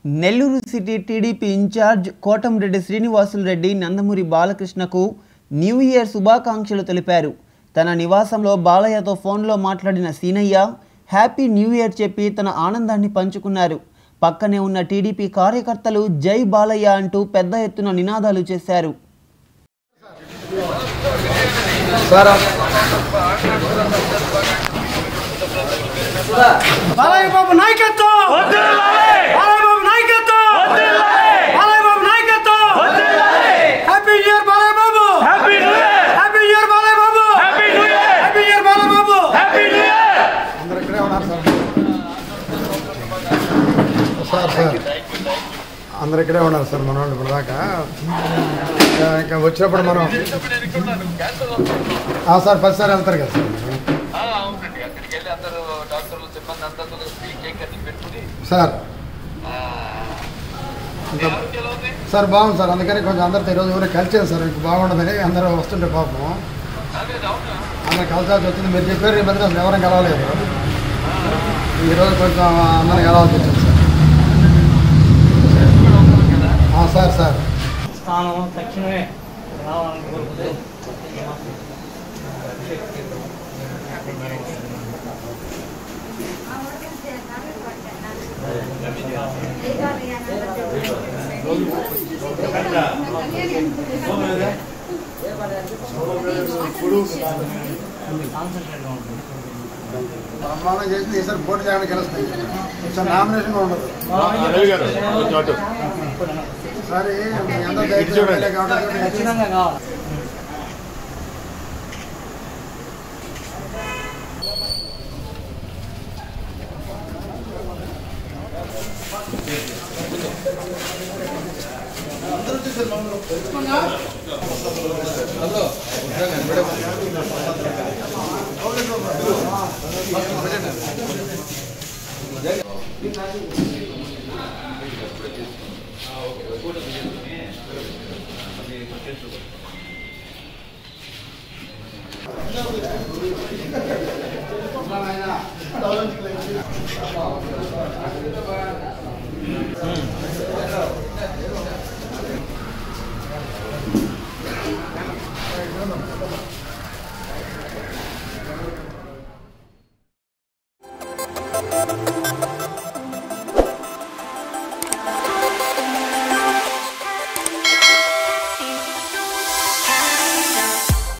Nellore city TDP incharge Kotamreddy Srinivasulu Reddy Nandamuri బాలకృష్ణకు new year శుభాకాంక్షలు తెలిపారు తన నివాసంలో బాలయ్యతో ఫోన్లో మాట్లాడిన సీనయ్య హ్యాపీ న్యూ ఇయర్ చెప్పి తన ఆనందాన్ని పంచుకున్నారు పక్కనే ఉన్న టీడీపీ కార్యకర్తలు జై బాలయ్య అంటూ పెద్ద ఎత్తున నినాదాలు చేశారు సార్ బాలయ్య బాబు నాయకత్వం బాలయ్య బాబు నాయకత్వం బాలయ్య బాబు నాయకత్వం happy new year Balayya Babu happy new year Balayya Babu happy year Balayya Babu అందరు ఇక్కడే ఉన్నారు సార్ సార్ సార్ అందరు ఇక్కడే ఉన్నారు సార్ మన వాళ్ళు ఇప్పుడు దాకా ఇంకా ఇంకా వచ్చినప్పుడు మనం ఆ, సార్ పది సార్ వెళ్తారు కదా సార్ ఆ, అవునండి అక్కడికి వెళ్ళి అందరూ డాక్టర్లు సిబ్బంది అందరితో కలిసి కేక్ కట్టి పెట్టుకుని సార్ ఆ, ఇంకా ఆరోగ్యం ఎలా ఉంది సార్ బాగుంది సార్ అందుకని కొంచెం అందరితో ఈరోజు ఎవరు కలిసాను సార్ మీకు బాగుండదని అందరూ వస్తుంటే పాపం అదే అవునా అందరు కలిసాల్సి వచ్చింది మీరు చెప్పారు రేపు వెళ్తే అసలు ఎవరైనా కలవలేదు ఈరోజు కొంచెం అందరం కలవాల్సి వచ్చింది సార్ ఆ, సార్ సార్ స్థానం తక్షణమే రావాలని కోరుకుంటూ కాన్సన్ట్రేట్గా ఉంటుంది బ్రహ్మాండం చేసి ఈసారి పోటీ చేయడానికి గెలుస్తాయి సార్ నామినేషన్ కూడా ఉండదు సరే మీ అందరూ దయచేసి ఎమ్మెల్యే కావడం ఖచ్చితంగా కావాలి